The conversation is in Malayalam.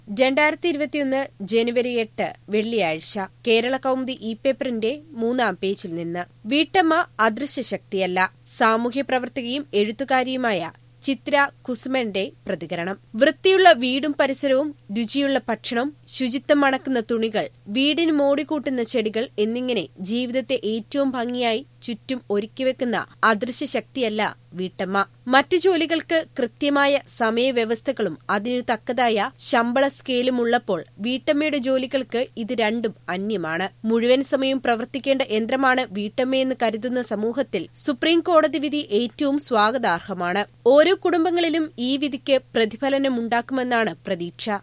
രണ്ടായിരത്തി ഇരുപത്തിയൊന്ന് ജനുവരി എട്ട് വെള്ളിയാഴ്ച കേരള കൗമുദി ഇ പേപ്പറിന്റെ മൂന്നാം പേജിൽ നിന്ന് വീട്ടമ്മ അദൃശ്യ ശക്തിയല്ല സാമൂഹ്യ പ്രവർത്തകയും എഴുത്തുകാരിയുമായ ചിത്ര കുസുമന്റെ പ്രതികരണം വൃത്തിയുള്ള വീടും പരിസരവും രുചിയുള്ള ഭക്ഷണം ശുചിത്വം മണക്കുന്ന തുണികൾ വീടിന് മോടിക്കൂട്ടുന്ന ചെടികൾ എന്നിങ്ങനെ ജീവിതത്തെ ഏറ്റവും ഭംഗിയായി ചുറ്റും ഒരുക്കിവെക്കുന്ന അദൃശ്യ ശക്തിയല്ല വീട്ടമ്മ മറ്റു ജോലികൾക്ക് കൃത്യമായ സമയവ്യവസ്ഥകളും അതിനു തക്കതായ ശമ്പള സ്കെയിലും ഉള്ളപ്പോൾ വീട്ടമ്മയുടെ ജോലികൾക്ക് ഇത് രണ്ടും അന്യമാണ് മുഴുവൻ സമയം പ്രവർത്തിക്കേണ്ട യന്ത്രമാണ് വീട്ടമ്മയെന്ന് കരുതുന്ന സമൂഹത്തിൽ സുപ്രീം കോടതി വിധി ഏറ്റവും സ്വാഗതാർഹമാണ് ഓരോ കുടുംബങ്ങളിലും ഈ വിധിക്ക് പ്രതിഫലനമുണ്ടാക്കുമെന്നാണ് പ്രതീക്ഷ